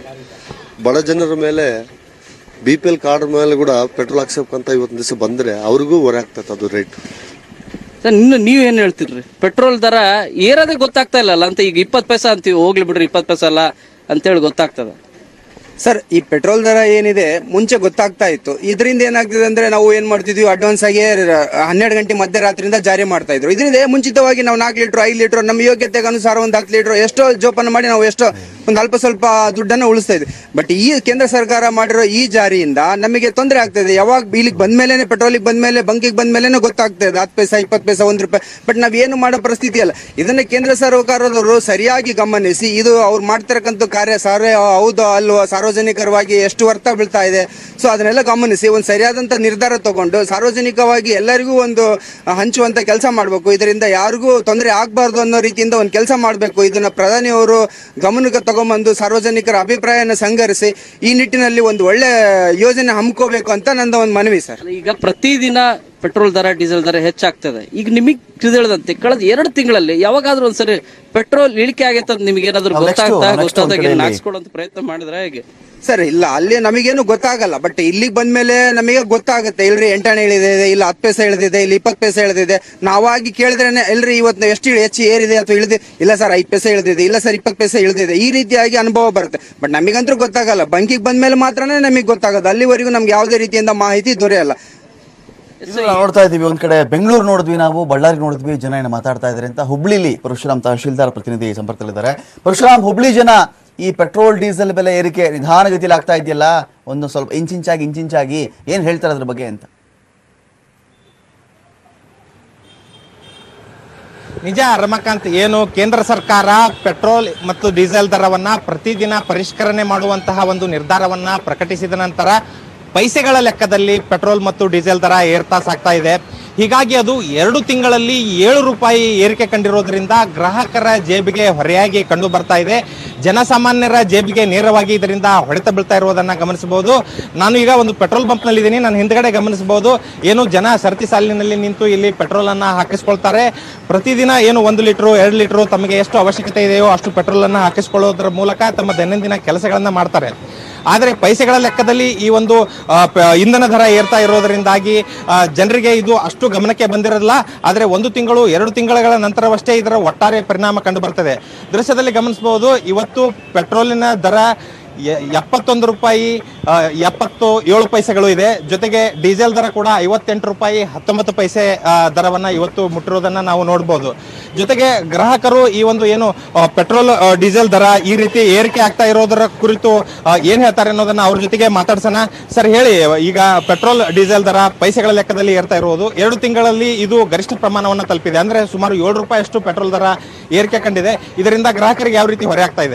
ಬಡ ಜನರ ಮೇಲೆ ಬಿ ಪಿ ಎಲ್ ಕಾರ್ಡ್ ಮೇಲೆ ಕೂಡ ಪೆಟ್ರೋಲ್ ಹಾಕ್ಸಬೇಕಂತ ಇವತ್ತಿನ ದಿವಸ ಬಂದರೆ ಅವ್ರಿಗೂ ಹೊರೆ ಆಗ್ತೈತೆ ಅದು ರೇಟ್ ಸರ್ ಇನ್ನು ನೀವ್ ಏನ್ ಹೇಳ್ತೀರಿ ಪೆಟ್ರೋಲ್ ದರ ಏರೋದೇ ಗೊತ್ತಾಗ್ತಾ ಇಲ್ಲಲ್ಲ ಅಂತ ಈಗ ಇಪ್ಪತ್ತು ಪೈಸಾ ಅಂತೀವಿ ಹೋಗ್ಲಿ ಬಿಡ್ರಿ ಇಪ್ಪತ್ತು ಪೈಸಾ ಅಲ್ಲ ಅಂತೇಳಿ ಗೊತ್ತಾಗ್ತದ ಸರ್ ಈ ಪೆಟ್ರೋಲ್ ದರ ಏನಿದೆ ಮುಂಚೆ ಗೊತ್ತಾಗ್ತಾ ಇತ್ತು ಇದರಿಂದ ಏನಾಗ್ತಿದೆ ಅಂದ್ರೆ ನಾವು ಏನ್ ಮಾಡ್ತಿದ್ವಿ ಅಡ್ವಾನ್ಸ್ ಆಗಿ ರ- ಹನ್ನೆರಡು ಗಂಟೆ ಮಧ್ಯರಾತ್ರಿಯಿಂದ ಜಾರಿ ಮಾಡ್ತಾ ಇದ್ರು ಇದರಿಂದ ಮುಂಚಿತವಾಗಿ ನಾವು ನಾಲ್ಕು ಲೀಟರ್ ಐದು ಲೀಟರ್ ನಮ್ಮ ಯೋಗ್ಯತೆಗೆ ಅನುಸಾರ ಒಂದು ಹತ್ತು ಲೀಟರ್ ಎಷ್ಟೋ ಜೋಪಾನ ಮಾಡಿ ನಾವು ಎಷ್ಟೋ ಒಂದು ಅಲ್ಪ ಸ್ವಲ್ಪ ದುಡ್ಡನ್ನು ಉಳಿಸ್ತಾ ಇದ್ವಿ ಬಟ್ ಈ ಕೇಂದ್ರ ಸರ್ಕಾರ ಮಾಡಿರೋ ಈ ಜಾರಿಯಿಂದ ನಮಗೆ ತೊಂದರೆ ಆಗ್ತಾ ಇದೆ ಯಾವಾಗ ಇಲ್ಲಿಗೆ ಬಂದ್ಮೇಲೆ ಪೆಟ್ರೋಲಿಗೆ ಬಂದ್ಮೇಲೆ ಬಂಕಿಗೆ ಬಂದ್ಮೇಲೆ ಗೊತ್ತಾಗ್ತಾ ಇದೆ ಹತ್ತು ಪೈಸಾ ಇಪ್ಪತ್ತು ಪೈಸಾ ಒಂದು ರೂಪಾಯಿ ಬಟ್ ನಾವ್ ಏನು ಮಾಡೋ ಪರಿಸ್ಥಿತಿ ಅಲ್ಲ ಇದನ್ನ ಕೇಂದ್ರ ಸರ್ಕಾರದವರು ಸರಿಯಾಗಿ ಗಮನಿಸಿ ಇದು ಅವ್ರು ಮಾಡ್ತಿರಕ್ಕಂಥ ಕಾರ್ಯ ಸಾರೇ ಹೌದು ಅಲ್ವೋ ಸಾರ್ವಜನಿಕರವಾಗಿ ಎಷ್ಟು ಅರ್ಥ ಬೀಳ್ತಾ ಇದೆ ಸೊ ಅದನ್ನೆಲ್ಲ ಗಮನಿಸಿ ಒಂದು ಸರಿಯಾದಂತ ನಿರ್ಧಾರ ತಗೊಂಡು ಸಾರ್ವಜನಿಕವಾಗಿ ಎಲ್ಲರಿಗೂ ಒಂದು ಆ, ಹಂಚುವಂತ ಕೆಲಸ ಮಾಡಬೇಕು ಇದರಿಂದ ಯಾರಿಗೂ ತೊಂದರೆ ಆಗಬಾರ್ದು ಅನ್ನೋ ರೀತಿಯಿಂದ ಒಂದು ಕೆಲಸ ಮಾಡಬೇಕು ಇದನ್ನ ಪ್ರಧಾನಿಯವರು ಗಮನಕ್ಕೆ ತಗೊಂಬಂದು ಸಾರ್ವಜನಿಕರ ಅಭಿಪ್ರಾಯನ ಸಂಗರಿಸಿ ಈ ನಿಟ್ಟಿನಲ್ಲಿ ಒಂದು ಒಳ್ಳೆ ಯೋಜನೆ ಹಮ್ಮಿಕೋಬೇಕು ಅಂತ ನಂದು ಒಂದು ಮನವಿ ಸರ್ ಈಗ ಪ್ರತಿದಿನ ಪೆಟ್ರೋಲ್ ದರ ಡೀಸೆಲ್ ದರ ಹೆಚ್ಚಾಗ್ತದೆ ಈಗ ನಿಮಗೆ ತಿಳಿದಂತೆ ಕಳೆದ ಎರಡು ತಿಂಗಳಲ್ಲಿ ಯಾವಾಗಾದ್ರೂ ಒಂದ್ಸರಿ ಪೆಟ್ರೋಲ್ ಇಳಿಕೆ ಆಗೈತೆ ಅಂತ ನಿಮ್ಗೆ ಏನಾದ್ರು ನಾವು next- ಗೊತ್ತಾಗ್ತಾ next ಗೊತ್ತಾದಾಗ ಒಂದ್ ಕಡೆಯಲ್ಲಿ- ಹಾಕ್ಸ್ಕೊಳ್ಳೋಂತ ಪ್ರಯತ್ನ ಮಾಡಿದ್ರೆ ಹೇಗೆ ಸರ್ ಇಲ್ಲ ಅಲ್ಲಿ ನಮಗೇನು ಗೊತ್ತಾಗಲ್ಲ ಬಟ್ ಇಲ್ಲಿಗೆ ಬಂದ್ಮೇಲೆ ನಮಗೆ ಗೊತ್ತಾಗುತ್ತೆ ಇಲ್ರಿ ಎಂಟಾಣೆ ಇಳಿದಿದೆ ಇಲ್ಲ ಹತ್ತು ಪೈಸೆ ಇಳಿದಿದೆ ಇಲ್ಲ ಇಪ್ಪತ್ತು ಪೈಸೆ ಇಳಿದಿದೆ ನಾವಾಗಿ ಕೇಳಿದ್ರೇನೆ ಎಲ್ರಿ ಇವತ್ತು ಎಷ್ಟು ಇಳಿ- ಹೆಚ್ಚು ಏರಿದೆ ಅಥವಾ ಇಳಿದೆ ಇಲ್ಲ ಸರ್ ಐದು ಪೈಸೆ ಇಳಿದಿದೆ ಇಲ್ಲ ಸರ್ ಇಪ್ಪತ್ತು ಪೈಸೆ ಇಳಿದಿದೆ ಈ ರೀತಿಯಾಗಿ ಅನುಭವ ಬರುತ್ತೆ ಬಟ್ ನಮಗಂತೂ ಗೊತ್ತಾಗಲ್ಲ ಬಂಕಿಗೆ ಬಂದ್ಮೇಲೆ ಮಾತ್ರನೇ ನಮಗೆ ಗೊತ್ತಾಗೋದು ಅಲ್ಲಿವರೆಗೂ ನಮ್ಗೆ ಯಾವುದೇ ರೀತಿಯಿಂದ ಮಾಹಿತಿ ದೊರೆಯಲ್ಲ ಇದು ನಾವು ನೋಡ್ತಾ ಇದೀವಿ ಒಂದ್ ಕಡೆ ಬೆಂಗಳೂರು ನೋಡಿದ್ವಿ ನಾವು ಬಳ್ಳಾರಿ ನೋಡಿದ್ವಿ ಜನ ಏನು ಮಾತಾಡ್ತಾ ಇದ್ದಾರೆ ಅಂತ ಹುಬ್ಳಿಲಿ ಪರಶುರಾಮ್ ತಹಶೀಲ್ದಾರ್ ಪ್ರತಿನಿಧಿ ಸಂಪರ್ಕದಲ್ಲಿದ್ದಾರೆ ಪರಶುರಾಮ್ ಹುಬ್ಳಿ ಜನ ಈ ಪೆಟ್ರೋಲ್ ಡೀಸೆಲ್ ಬೆಲೆ ಏರಿಕೆ ನಿಧಾನಗತಿಯಲ್ಲಿ ಆಗ್ತಾ ಇದೆಯಲ್ಲ ಒಂದು ಸ್ವಲ್ಪ ಇಂಚಿಂಚಾಗಿ ಇಂಚಿಂಚಾಗಿ ಏನ್ ಹೇಳ್ತಾರೆ ಅದ್ರ ಬಗ್ಗೆ ಅಂತ ನಿಜ ರಮಕಾಂತ್ ಏನು ಕೇಂದ್ರ ಸರ್ಕಾರ ಪೆಟ್ರೋಲ್ ಮತ್ತು ಡೀಸೆಲ್ ದರವನ್ನ ಪ್ರತಿದಿನ ಪರಿಷ್ಕರಣೆ ಮಾಡುವಂತಹ ಒಂದು ನಿರ್ಧಾರವನ್ನ ಪ್ರಕಟಿಸಿದ ನಂತರ ಪೈಸೆಗಳ ಲೆಕ್ಕದಲ್ಲಿ ಪೆಟ್ರೋಲ್ ಮತ್ತು ಡೀಸೆಲ್ ದರ ಏರ್ತಾ ಸಾಗ್ತಾ ಇದೆ ಹೀಗಾಗಿ ಅದು ಎರಡು ತಿಂಗಳಲ್ಲಿ ಏಳು ರೂಪಾಯಿ ಏರಿಕೆ ಕಂಡಿರೋದ್ರಿಂದ ಗ್ರಾಹಕರ ಜೇಬಿಗೆ ಹೊರೆಯಾಗಿ ಕಂಡು ಬರ್ತಾ ಇದೆ ಜನಸಾಮಾನ್ಯರ ಜೇಬಿಗೆ ನೇರವಾಗಿ ಇದರಿಂದ ಹೊಡೆತ ಬೀಳ್ತಾ ಇರುವುದನ್ನ ಗಮನಿಸಬಹುದು ನಾನು ಈಗ ಒಂದು ಪೆಟ್ರೋಲ್ ಬಂಪ್ ನಲ್ಲಿ ಇದ್ದೀನಿ ನಾನು ಹಿಂದ್ಗಡೆ ಗಮನಿಸಬಹುದು ಏನು ಜನ ಸರತಿ ಸಾಲಿನಲ್ಲಿ ನಿಂತು ಇಲ್ಲಿ ಪೆಟ್ರೋಲ್ ಅನ್ನ ಹಾಕಿಸ್ಕೊಳ್ತಾರೆ ಪ್ರತಿದಿನ ಏನು ಒಂದು ಲೀಟರ್ ಎರಡು ಲೀಟರ್ ತಮಗೆ ಎಷ್ಟು ಅವಶ್ಯಕತೆ ಇದೆಯೋ ಅಷ್ಟು ಪೆಟ್ರೋಲ್ ಅನ್ನ ಹಾಕಿಸ್ಕೊಳ್ಳೋದ್ರ ಮೂಲಕ ತಮ್ಮ ದೈನಂದಿನ ಕೆಲಸಗಳನ್ನ ಮಾಡ್ತಾರೆ ಆದರೆ ಪೈಸೆಗಳ ಲೆಕ್ಕದಲ್ಲಿ ಈ ಒಂದು ಆ, ಪ- ಇಂಧನ ದರ ಏರ್ತಾ ಇರೋದರಿಂದಾಗಿ ಆ, ಜನರಿಗೆ ಇದು ಅಷ್ಟು ಗಮನಕ್ಕೆ ಬಂದಿರಲ್ಲ ಆದರೆ ಒಂದು ತಿಂಗಳು ಎರಡು ತಿಂಗಳ ನಂತರವಷ್ಟೇ ಇದರ ಒಟ್ಟಾರೆ ಪರಿಣಾಮ ಕಂಡು ಬರ್ತದೆ ದೃಶ್ಯದಲ್ಲಿ ಗಮನಿಸಬಹುದು ಇವತ್ತು ಪೆಟ್ರೋಲಿನ ದರ ಎ- ಎಪ್ಪತ್ತೊಂದು ರೂಪಾಯಿ ಆ, ಎಪ್ಪತ್ತು ಏಳು ಪೈಸೆಗಳು ಇದೆ ಜೊತೆಗೆ ಡೀಸೆಲ್ ದರ ಕೂಡ ಐವತ್ತೆಂಟು ರೂಪಾಯಿ ಹತ್ತೊಂಬತ್ತು ಪೈಸೆ ಆ, ದರವನ್ನ ಇವತ್ತು ಮುಟ್ಟಿರೋದನ್ನ ನಾವು ನೋಡ್ಬೋದು ಜೊತೆಗೆ ಗ್ರಾಹಕರು ಈ ಒಂದು ಏನು ಆ, ಪೆಟ್ರೋಲ್ ಆ, ಡೀಸೆಲ್ ದರ ಈ ರೀತಿ ಏರಿಕೆ ಆಗ್ತಾ ಇರೋದರ ಕುರಿತು ಆ, ಏನ್ ಹೇಳ್ತಾರೆ ಅನ್ನೋದನ್ನ ಅವ್ರ ಜೊತೆಗೆ ಮಾತಾಡ್ಸೋಣ ಸರ್ ಹೇಳಿ ಈಗ ಪೆಟ್ರೋಲ್ ಡೀಸೆಲ್ ದರ ಪೈಸೆಗಳ ಲೆಕ್ಕದಲ್ಲಿ ಏರ್ತಾ ಇರೋದು ಎರಡು ತಿಂಗಳಲ್ಲಿ ಇದು ಗರಿಷ್ಠ ಪ್ರಮಾಣವನ್ನು ತಲುಪಿದೆ ಅಂದ್ರೆ ಸುಮಾರು ಏಳು ರೂಪಾಯಿ ಅಷ್ಟು ಪೆಟ್ರೋಲ್ ದರ ಏರಿಕೆ ಕಂಡಿದೆ ಇದರಿಂದ ಗ್ರಾಹಕರಿಗೆ ಯಾವ ರೀತಿ ಹೊರೆ ಆಗ್ತಾ ಇದೆ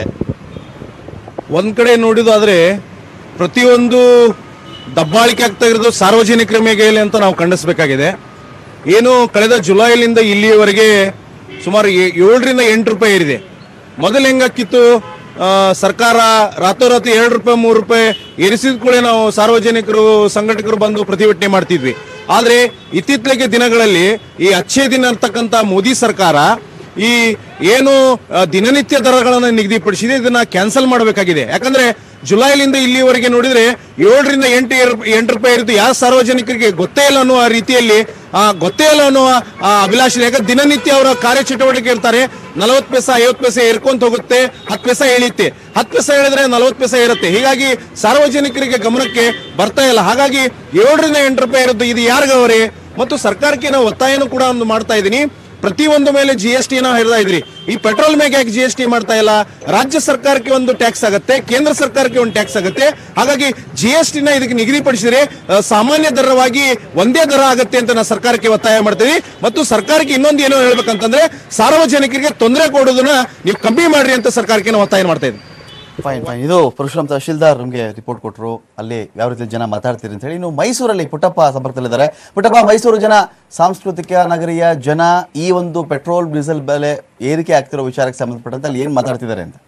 ಒಂದ್ ಕಡೆ ನೋಡಿದಾದ್ರೆ ಪ್ರತಿಯೊಂದು ದಬ್ಬಾಳಿಕೆ ಆಗ್ತಾ ಇರೋದು ಸಾರ್ವಜನಿಕರ ಮೇಲೆ ಅಂತ ನಾವು ಖಂಡಿಸಬೇಕಾಗಿದೆ ಏನು ಕಳೆದ ಜುಲೈಲಿಂದ ಇಲ್ಲಿಯವರೆಗೆ ಸುಮಾರು ಏ- ಏಳರಿಂದ ಎಂಟು ರೂಪಾಯಿ ಏರಿದೆ ಮೊದಲು ಹೆಂಗಾಕಿತ್ತು ಆ, ಸರ್ಕಾರ ರಾತೋರಾತ್ರಿ ಎರಡು ರೂಪಾಯಿ ಮೂರು ರೂಪಾಯಿ ಏರಿಸಿದ ಕೂಡ ನಾವು ಸಾರ್ವಜನಿಕರು ಸಂಘಟಕರು ಬಂದು ಪ್ರತಿಭಟನೆ ಮಾಡ್ತಿದ್ವಿ ಆದ್ರೆ ಇತ್ತೀಚೆಗೆ ದಿನಗಳಲ್ಲಿ ಈ ಅಚ್ಚೇ ದಿನ ಅಂತಕ್ಕಂಥ ಮೋದಿ ಸರ್ಕಾರ ಈ ಏನು ಆ, ದಿನನಿತ್ಯ ದರಗಳನ್ನು ನಿಗದಿಪಡಿಸಿದೆ ಇದನ್ನ ಕ್ಯಾನ್ಸಲ್ ಮಾಡಬೇಕಾಗಿದೆ ಯಾಕಂದ್ರೆ ಜುಲೈಲಿಂದ ಇಲ್ಲಿವರೆಗೆ ನೋಡಿದ್ರೆ ಏಳರಿಂದ ಎಂಟು ಏರ್- ಎಂಟು ರೂಪಾಯಿ ಇರುತ್ತೆ ಯಾವ ಸಾರ್ವಜನಿಕರಿಗೆ ಗೊತ್ತೇ ಇಲ್ಲ ಅನ್ನುವ ರೀತಿಯಲ್ಲಿ ಆ, ಗೊತ್ತೇ ಇಲ್ಲ ಅನ್ನುವ ಆ, ಅಭಿಲಾಷೆ ಯಾಕಂದ್ರೆ ದಿನನಿತ್ಯ ಅವರ ಕಾರ್ಯಚಟುವಟಿಕೆ ಇರ್ತಾರೆ ನಲವತ್ತು ಪೈಸೆ ಐವತ್ತು ಪೈಸೆ ಏರ್ಕೊಂತ ಹೋಗುತ್ತೆ ಹತ್ತು ಪೈಸೆ ಇಳಿಯುತ್ತೆ ಹತ್ತು ಪೈಸೆ ಹೇಳಿದ್ರೆ ನಲವತ್ತು ಪೈಸೆ ಇರುತ್ತೆ ಹೀಗಾಗಿ ಸಾರ್ವಜನಿಕರಿಗೆ ಗಮನಕ್ಕೆ ಬರ್ತಾ ಇಲ್ಲ ಹಾಗಾಗಿ ಏಳರಿಂದ ಎಂಟು ರೂಪಾಯಿ ಇರುತ್ತೆ ಇದು ಯಾರಿಗವರೇ ಮತ್ತು ಸರ್ಕಾರಕ್ಕೆ ನಾವು ಒತ್ತಾಯನೂ ಕೂಡ ಒಂದು ಮಾಡ್ತಾ ಇದ್ದೀನಿ ಪ್ರತಿಯೊಂದು ಮೇಲೆ ಜಿ ಎಸ್ ಟಿ ಹೇಳ್ತಾ ಇದ್ರಿ ಈ ಪೆಟ್ರೋಲ್ ಮೇಲೆ ಯಾಕೆ ಜಿ ಎಸ್ ಟಿ ಮಾಡ್ತಾ ಇಲ್ಲ ರಾಜ್ಯ ಸರ್ಕಾರಕ್ಕೆ ಒಂದು ಟ್ಯಾಕ್ಸ್ ಆಗುತ್ತೆ ಕೇಂದ್ರ ಸರ್ಕಾರಕ್ಕೆ ಒಂದು ಟ್ಯಾಕ್ಸ್ ಆಗುತ್ತೆ ಹಾಗಾಗಿ ಜಿ ಎಸ್ ಟಿನ ಇದಕ್ಕೆ ನಿಗದಿಪಡಿಸಿದ್ರೆ ಆ, ಸಾಮಾನ್ಯ ದರವಾಗಿ ಒಂದೇ ದರ ಆಗುತ್ತೆ ಅಂತ ನಾವು ಸರ್ಕಾರಕ್ಕೆ ಒತ್ತಾಯ ಮಾಡ್ತೀವಿ ಮತ್ತು ಸರ್ಕಾರಕ್ಕೆ ಇನ್ನೊಂದು ಏನೋ ಹೇಳ್ಬೇಕಂತಂದ್ರೆ ಸಾರ್ವಜನಿಕರಿಗೆ ತೊಂದರೆ ಕೊಡೋದನ್ನ ನೀವು ಕಮ್ಮಿ ಮಾಡ್ರಿ ಅಂತ ಸರ್ಕಾರಕ್ಕೆ ನಾವು ಒತ್ತಾಯ ಮಾಡ್ತಾ ಇದ್ದೀವಿ ಫೈನ್ ಫೈನ್ ಇದು ಪರಶುರಾಮ್ ತಹಶೀಲ್ದಾರ್ ನಮಗೆ ರಿಪೋರ್ಟ್ ಕೊಟ್ಟರು ಅಲ್ಲಿ ಯಾವ ರೀತಿ ಜನ ಮಾತಾಡ್ತೀರಿ ಅಂತ ಹೇಳಿ ಇನ್ನು ಮೈಸೂರಲ್ಲಿ ಪುಟ್ಟಪ್ಪ ಸಂಪರ್ಕದಲ್ಲಿದ್ದಾರೆ ಪುಟ್ಟಪ್ಪ ಮೈಸೂರು ಜನ ಸಾಂಸ್ಕೃತಿಕ ನಗರಿಯ ಜನ ಈ ಒಂದು ಪೆಟ್ರೋಲ್ ಡೀಸೆಲ್ ಬೆಲೆ ಏರಿಕೆ ಆಗ್ತಿರೋ ವಿಚಾರಕ್ಕೆ ಸಂಬಂಧಪಟ್ಟಂತೆ ಅಲ್ಲಿ ಏನು ಮಾತಾಡ್ತಿದ್ದಾರೆ ಅಂತ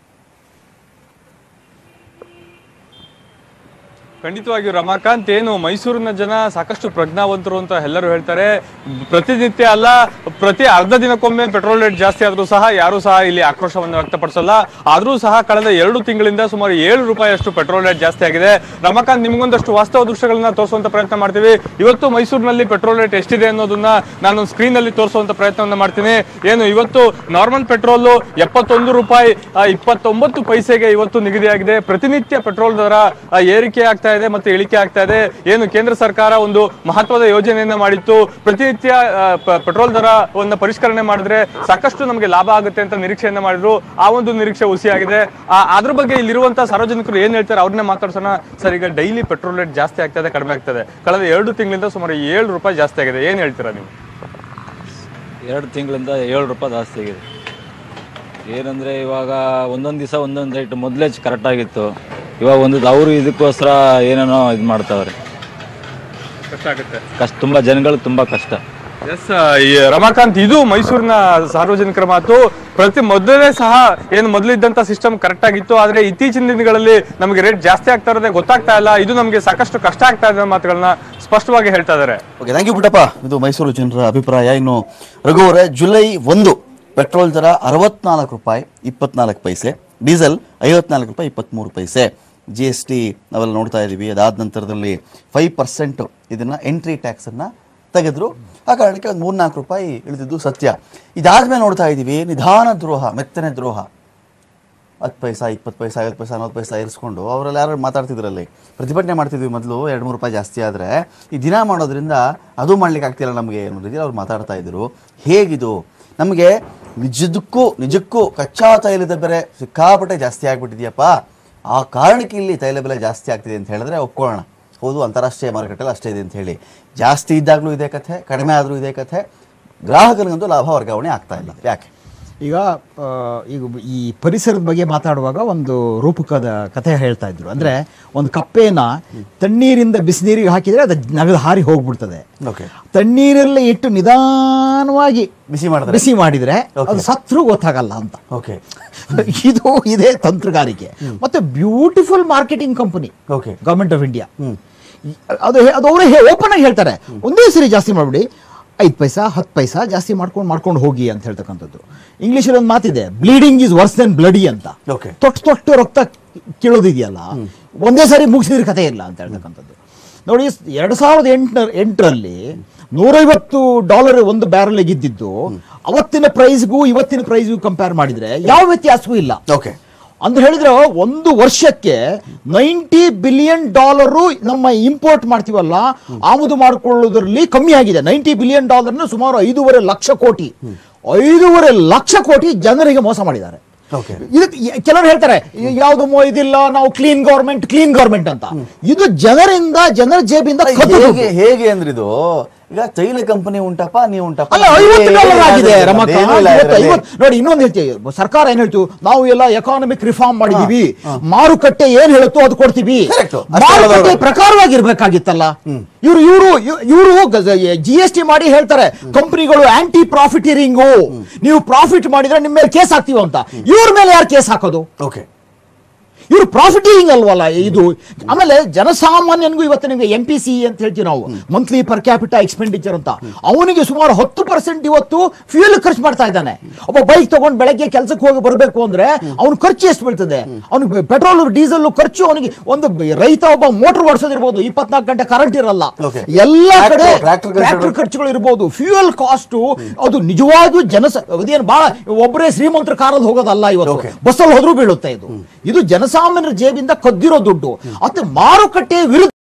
ಖಂಡಿತವಾಗಿಯೂ ರಮಾಕಾಂತ್ ಏನು ಮೈಸೂರಿನ ಜನ ಸಾಕಷ್ಟು ಪ್ರಜ್ಞಾವಂತರು ಅಂತ ಎಲ್ಲರೂ ಹೇಳ್ತಾರೆ ಪ್ರತಿನಿತ್ಯ ಅಲ್ಲ ಪ್ರತಿ ಅರ್ಧ ದಿನಕ್ಕೊಮ್ಮೆ ಪೆಟ್ರೋಲ್ ರೇಟ್ ಜಾಸ್ತಿ ಆದ್ರೂ ಸಹ ಯಾರು ಸಹ ಇಲ್ಲಿ ಆಕ್ರೋಶವನ್ನು ವ್ಯಕ್ತಪಡಿಸಲ್ಲ ಆದ್ರೂ ಸಹ ಕಳೆದ ಎರಡು ತಿಂಗಳಿಂದ ಸುಮಾರು ಏಳು ರೂಪಾಯಿಯಷ್ಟು ಪೆಟ್ರೋಲ್ ರೇಟ್ ಜಾಸ್ತಿ ಆಗಿದೆ ರಮಾಕಾಂತ್ ನಿಮಗೊಂದಷ್ಟು ವಾಸ್ತವ ದೃಶ್ಯಗಳನ್ನ ತೋರಿಸುವಂತ ಪ್ರಯತ್ನ ಮಾಡ್ತೀವಿ ಇವತ್ತು ಮೈಸೂರಿನಲ್ಲಿ ಪೆಟ್ರೋಲ್ ರೇಟ್ ಎಷ್ಟಿದೆ ಅನ್ನೋದನ್ನ ನಾನು ಸ್ಕ್ರೀನ್ ಅಲ್ಲಿ ತೋರಿಸುವಂತ ಪ್ರಯತ್ನವನ್ನ ಮಾಡ್ತೀನಿ ಏನು ಇವತ್ತು ನಾರ್ಮಲ್ ಪೆಟ್ರೋಲ್ ಎಪ್ಪತ್ತೊಂದು ರೂಪಾಯಿ ಆ, ಇಪ್ಪತ್ತೊಂಬತ್ತು ಪೈಸೆಗೆ ಇವತ್ತು ನಿಗದಿಯಾಗಿದೆ ಪ್ರತಿನಿತ್ಯ ಪೆಟ್ರೋಲ್ ದರ ಆ, ಏರಿಕೆ ಆಗ್ತಾ ಇದೆ ಮತ್ತೆ ಇಳಿಕೆ ಆಗ್ತಾ ಇದೆ ಏನು ಕೇಂದ್ರ ಸರ್ಕಾರ ಒಂದು ಮಹತ್ವದ ಯೋಜನೆಯನ್ನ ಮಾಡಿತ್ತು ಪ್ರತಿನಿತ್ಯ ಆ, ಪ- ಪೆಟ್ರೋಲ್ ದರವನ್ನ ಪರಿಷ್ಕರಣೆ ಮಾಡಿದ್ರೆ ಸಾಕಷ್ಟು ನಮಗೆ ಲಾಭ ಆಗುತ್ತೆ ಅಂತ ನಿರೀಕ್ಷೆಯನ್ನ ಮಾಡಿದ್ರು ಆ ಒಂದು ನಿರೀಕ್ಷೆ ಹುಸಿಯಾಗಿದೆ ಆ, ಅದ್ರ ಬಗ್ಗೆ ಇಲ್ಲಿರುವಂತಹ ಸಾರ್ವಜನಿಕರು ಏನ್ ಹೇಳ್ತಾರೆ ಅವ್ರನ್ನೇ ಮಾತಾಡ್ಸೋಣ ಸರ್ ಈಗ ಡೈಲಿ ಪೆಟ್ರೋಲ್ ರೇಟ್ ಜಾಸ್ತಿ ಆಗ್ತಾ ಇದೆ ಕಡಿಮೆ ಆಗ್ತದೆ ಕಳೆದ ಎರಡು ತಿಂಗಳಿಂದ ಸುಮಾರು ಏಳು ರೂಪಾಯಿ ಜಾಸ್ತಿ ಆಗಿದೆ ಏನ್ ಹೇಳ್ತೀರಾ ನೀವು ಎರಡು ತಿಂಗಳಿಂದ ಏಳು ರೂಪಾಯಿ ಜಾಸ್ತಿ ಆಗಿದೆ ಏನಂದರೆ ಇವಾಗ ಒಂದೊಂದು ದಿವಸ ಒಂದೊಂದು ರೇಟ್ ಮೊದಲೇ ಕರೆಕ್ಟಾಗಿತ್ತು ಇವಾಗ ಒಂದು ಅವರು ಇದಕ್ಕೋಸ್ಕರ ಏನೇನೋ ಇದು ಮಾಡ್ತಾವ್ರೆ ಕಷ್ಟ ಆಗುತ್ತೆ ಕಷ್ಟ ತುಂಬ ಜನಗಳಿಗೆ ತುಂಬ ಕಷ್ಟ ಎಸ್ ರಮಾಕಾಂತ್ ಇದು ಮೈಸೂರಿನ ಸಾರ್ವಜನಿಕರ ಮಾತು ಪ್ರತಿ ಮೊದಲೇ ಸಹ ಏನು ಮೊದಲಿದ್ದಂತ ಸಿಸ್ಟಮ್ ಕರೆಕ್ಟ್ ಆಗಿತ್ತು ಆದ್ರೆ ಇತ್ತೀಚಿನ ದಿನಗಳಲ್ಲಿ ನಮಗೆ ರೇಟ್ ಜಾಸ್ತಿ ಆಗ್ತಾ ಇರೋದೇ ಗೊತ್ತಾಗ್ತಾ ಇಲ್ಲ ಇದು ನಮಗೆ ಸಾಕಷ್ಟು ಕಷ್ಟ ಆಗ್ತಾ ಇದೆ ಅನ್ನೋ ಮಾತುಗಳನ್ನ ಸ್ಪಷ್ಟವಾಗಿ ಹೇಳ್ತಾ ಇದ್ದಾರೆ ಓಕೆ ಥ್ಯಾಂಕ್ ಯು ಪುಟ್ಟಪ್ಪ ಇದು ಮೈಸೂರು ಜನರ ಅಭಿಪ್ರಾಯ ಇನ್ನು ರಘು ಅವರೇ ಜುಲೈ ಒಂದು ಪೆಟ್ರೋಲ್ ದರ ಅರವತ್ನಾಲ್ಕು ರೂಪಾಯಿ ಇಪ್ಪತ್ನಾಲ್ಕು ಪೈಸೆ ಡೀಸೆಲ್ ಐವತ್ನಾಲ್ಕು ರೂಪಾಯಿ ಇಪ್ಪತ್ತ್ಮೂರು ಪೈಸೆ ಜಿ ಎಸ್ ಟಿ ನಾವೆಲ್ಲ ನೋಡ್ತಾ ಇದ್ದೀವಿ ಅದಾದ ನಂತರದಲ್ಲಿ ಫೈವ್ ಪರ್ಸೆಂಟ್ ಇದನ್ನು ಎಂಟ್ರಿ ಟ್ಯಾಕ್ಸನ್ನು ತೆಗೆದ್ರು ಆ ಕಾರಣಕ್ಕೆ ಒಂದು ಮೂರ್ನಾಲ್ಕು ರೂಪಾಯಿ ಇಳಿದಿದ್ದು ಸತ್ಯ ಇದಾದ್ಮೇಲೆ ನೋಡ್ತಾ ಇದ್ದೀವಿ ನಿಧಾನ ದ್ರೋಹ ಮೆತ್ತನೆ ದ್ರೋಹ ಹತ್ತು ಪೈಸಾ ಇಪ್ಪತ್ತು ಪೈಸಾ ಐವತ್ತು ಪೈಸಾ ನಲ್ವತ್ತು ಪೈಸಾ ಇರಿಸ್ಕೊಂಡು ಅವರೆಲ್ಲ ಯಾರು ಮಾತಾಡ್ತಿದ್ರಲ್ಲಿ ಪ್ರತಿಭಟನೆ ಮಾಡ್ತಿದ್ವಿ ಮೊದಲು ಎರಡು ಮೂರು ರೂಪಾಯಿ ಜಾಸ್ತಿ ಆದರೆ ಈ ದಿನ ಮಾಡೋದ್ರಿಂದ ಅದು ಮಾಡ್ಲಿಕ್ಕೆ ಆಗ್ತಿಲ್ಲ ನಮಗೆ ಅನ್ನೋ ರೀತಿಯಲ್ಲಿ ಅವ್ರು ಮಾತಾಡ್ತಾ ಇದ್ರು ಹೇಗಿದು ನಮಗೆ ನಿಜಕ್ಕೂ ನಿಜಕ್ಕೂ ಕಚ್ಚಾ ತೈಲದ ಬೆಲೆ ಸಿಕ್ಕಾಪಟ್ಟೆ ಜಾಸ್ತಿ ಆಗಿಬಿಟ್ಟಿದೆಯಪ್ಪ ಆ ಕಾರಣಕ್ಕೆ ಇಲ್ಲಿ ತೈಲ ಬೆಲೆ ಜಾಸ್ತಿ ಆಗ್ತಿದೆ ಅಂತ ಹೇಳಿದ್ರೆ ಒಪ್ಕೊಳ್ಳೋಣ ಹೌದು ಅಂತಾರಾಷ್ಟ್ರೀಯ ಮಾರುಕಟ್ಟೆಯಲ್ಲಿ ಅಷ್ಟೇ ಇದೆ ಅಂತ ಹೇಳಿ ಜಾಸ್ತಿ ಇದ್ದಾಗಲೂ ಇದೇ ಕಥೆ ಕಡಿಮೆ ಆದರೂ ಇದೇ ಕಥೆ ಗ್ರಾಹಕರಿಗಂತೂ ಲಾಭ ವರ್ಗಾವಣೆ ಆಗ್ತಾ ಇಲ್ಲ ಯಾಕೆ ಈಗ ಆ, ಈಗ ಈ ಪರಿಸರದ ಬಗ್ಗೆ ಮಾತಾಡುವಾಗ ಒಂದು ರೂಪಕದ ಕಥೆ ಹೇಳ್ತಾ ಇದ್ರು ಅಂದ್ರೆ ಒಂದು ಕಪ್ಪೆನ ತಣ್ಣೀರಿಂದ ಬಿಸಿನೀರಿಗೆ ಹಾಕಿದ್ರೆ ಅದು ನಗದು ಹಾರಿ ಹೋಗ್ಬಿಡ್ತದೆ ಓಕೆ ತಣ್ಣೀರಲ್ಲಿ ಇಟ್ಟು ನಿಧಾನವಾಗಿ ಬಿಸಿ ಮಾಡಿದ್ರೆ ಬಿಸಿ ಮಾಡಿದ್ರೆ Okay. ಅದು ಸತ್ರು ಗೊತ್ತಾಗಲ್ಲ ಅಂತ ಓಕೆ ಇದು ಇದೇ ತಂತ್ರಗಾರಿಕೆ ಮತ್ತೆ beautiful marketing company okay government of India ಅದು ಹೇ- ಅದು ಅವರೇ ಓಪನ್ ಆಗಿ ಹೇಳ್ತಾರೆ ಒಂದೇ ಸರಿ ಜಾಸ್ತಿ ಮಾಡ್ಬಿಡಿ ಐದು ಪೈಸಾ ಹತ್ತು ಪೈಸಾ ಜಾಸ್ತಿ ಮಾಡ್ಕೊಂಡು ಮಾಡ್ಕೊಂಡು ಹೋಗಿ ಅಂತ ಹೇಳ್ತಕ್ಕಂಥದ್ದು ಇಂಗ್ಲೀಷಲ್ಲಿ ಒಂದು ಮಾತಿದೆ bleeding is worse then bloody ಅಂತ ಓಕೆ ತೊಟ್ಟು ತೊಟ್ಟು ರಕ್ತ ಕೀಳೋದಿದೆಯಲ್ಲ ಒಂದೇ ಸಾರಿ ಮುಗಿಸಿದ್ರೆ ಕಥೆ ಇಲ್ಲ ಅಂತ ಹೇಳ್ತಕ್ಕಂಥದ್ದು ನೋಡಿ ಎರಡು ಸಾವಿರದ ಎಂಟರ ಎಂಟರಲ್ಲಿ ನೂರೈವತ್ತು ಡಾಲರ್ ಒಂದು ಬ್ಯಾರಲ್ ಇದ್ದಿದ್ದು ಅವತ್ತಿನ ಪ್ರೈಸ್ಗೂ ಇವತ್ತಿನ ಪ್ರೈಸ್ಗೂ ಕಂಪೇರ್ ಮಾಡಿದ್ರೆ ಯಾವ ವ್ಯತ್ಯಾಸವೂ ಇಲ್ಲ ಓಕೆ ಅಂತ ಹೇಳಿದ್ರೆ ಒಂದು ವರ್ಷಕ್ಕೆ ನೈಂಟಿ ಬಿಲಿಯನ್ ಡಾಲರು ನಮ್ಮ ಇಂಪೋರ್ಟ್ ಮಾಡ್ತೀವಲ್ಲ ಆಮದು ಮಾಡಿಕೊಳ್ಳೋದ್ರಲ್ಲಿ ಕಮ್ಮಿ ಆಗಿದೆ ನೈಂಟಿ ಬಿಲಿಯನ್ ಡಾಲರ್ನ ಸುಮಾರು ಐದೂವರೆ ಲಕ್ಷ ಕೋಟಿ ಐದೂವರೆ ಲಕ್ಷ ಕೋಟಿ ಜನರಿಗೆ ಮೋಸ ಮಾಡಿದ್ದಾರೆ ಓಕೆ ಇದಕ್ಕೆ ಯ- ಕೆಲವರು ಹೇಳ್ತಾರೆ ಇ- ಯಾವ್ದು ಮೋ ಇದಿಲ್ಲ ನಾವು ಕ್ಲೀನ್ ಗೌರ್ಮೆಂಟ್ ಕ್ಲೀನ್ ಗೌರ್ಮೆಂಟ್ ಅಂತ ಇದು ಜನರಿಂದ ಜನರ ಜೇಬಿಂದ ಕದ್ದು ದುಡ್ಡು. ಹೇಗೆ ಹೇಗೆ ಅಂದ್ರೆ ಇದು ಈಗ ತೈಲ ಕಂಪನಿ ಉಂಟಪ್ಪ ನೀವು ಉಂಟಪ್ಪ ಅಲ್ಲ ಐವತ್ತು ಡಾಲರ್ ಆಗಿದೆ ಅದೇನು ರಮಕ್ಕ ಇಲ್ಲ ಇವತ್ತು ಇದ್ರಲ್ಲಿ. ಐವತ್ತು- ನೋಡಿ ಇನ್ನೊಂದು ಹೇಳ್ತೀವಿ ಸರ್ಕಾರ ಏನ್ ಹೇಳ್ತು ನಾವು ಎಲ್ಲ ಎಕಾನಮಿಕ್ ರಿಫಾರ್ಮ್ ಮಾಡಿದೀವಿ ಮಾರುಕಟ್ಟೆ ಏನ್ ಹೇಳುತ್ತೋ ಅದು ಕೊಡ್ತೀವಿ ಅಷ್ಟೇ ಮಾರುಕಟ್ಟೆ ಅಲ್ಲವ್ರು. ಪ್ರಕಾರವಾಗಿರ್ಬೇಕಾಗಿತ್ತಲ್ಲ ಇವರು ಇವರು ಇವರು ಜಿ ಎಸ್ ಟಿ ಮಾಡಿ ಹೇಳ್ತಾರೆ ಕಂಪನಿಗಳು ಆಂಟಿ ಪ್ರಾಫಿಟರಿಂಗು ನೀವು ಪ್ರಾಫಿಟ್ ಮಾಡಿದ್ರೆ ನಿಮ್ಮ ಮೇಲೆ ಕೇಸ್ ಹಾಕ್ತೀವಿ ಅಂತ ಇವ್ರ ಮೇಲೆ ಯಾರು ಕೇಸ್ ಹಾಕೋದು ಓಕೆ ಇವರು ಪ್ರಾಫಿಟಿಂಗ್ ಅಲ್ವಲ್ಲ ಇದು ಆಮೇಲೆ ಜನಸಾಮಾನ್ಯನಿಗೂ ಇವತ್ತು ನಿಮಗೆ ಎಂ ಪಿ ಸಿ ಅಂತ ಹೇಳ್ತೀವಿ ನಾವು ಮಂತ್ಲಿ ಪರ್ ಕ್ಯಾಪಿಟಾ ಎಕ್ಸ್ಪೆಂಡಿಚರ್ ಅಂತ ಅವನಿಗೆ ಸುಮಾರು ಹತ್ತು ಪರ್ಸೆಂಟ್ ಇವತ್ತು ಫ್ಯೂಯಲ್ ಖರ್ಚು ಮಾಡ್ತಾ ಇದ್ದಾನೆ ಒಬ್ಬ ಬೈಕ್ ತಗೊಂಡು ಬೆಳಗ್ಗೆ ಕೆಲಸಕ್ಕೆ ಹೋಗಿ ಬರಬೇಕು ಅಂದ್ರೆ ಅವ್ನ ಖರ್ಚು ಎಷ್ಟು ಬೀಳ್ತದೆ ಅವನಿಗೆ ಪೆಟ್ರೋಲ್ ಡೀಸೆಲ್ ಖರ್ಚು ಅವನಿಗೆ ಒಂದು ರೈತ ಒಬ್ಬ ಮೋಟರ್ ಓಡಿಸೋದಿರ್ಬೋದು ಇಪ್ಪತ್ನಾಲ್ಕು ಗಂಟೆ ಕರೆಂಟ್ ಇರಲ್ಲ Okay. ಎಲ್ಲ ಕಡೆ Tractor- tractor ಖರ್ಚು- ಟ್ರ್ಯಾಕ್ಟರ್ ಖರ್ಚುಗಳು ಇರ್ಬೋದು ಫ್ಯೂಯಲ್ ಕಾಸ್ಟ್ ಅದು ನಿಜವಾಗಿಯೂ ಜನಸ ಅದೇನು ಬಹಳ ಒಬ್ಬರೇ ಶ್ರೀಮಂತರ ಕಾರಲ್ಲಿ ಹೋಗೋದಲ್ಲ ಇವತ್ತು ಬಸ್ಸಲ್ಲಿ ಹೋದ್ರೂ ಬೀಳುತ್ತೆ ಇದು ಇದು ಜನಸಾಮಾನ್ಯರ ಜೇಬಿಂದ ಕದ್ದಿರೋ ದುಡ್ಡು ಮತ್ತೆ ಮಾರುಕಟ್ಟೆ ವಿರುದ್ಧ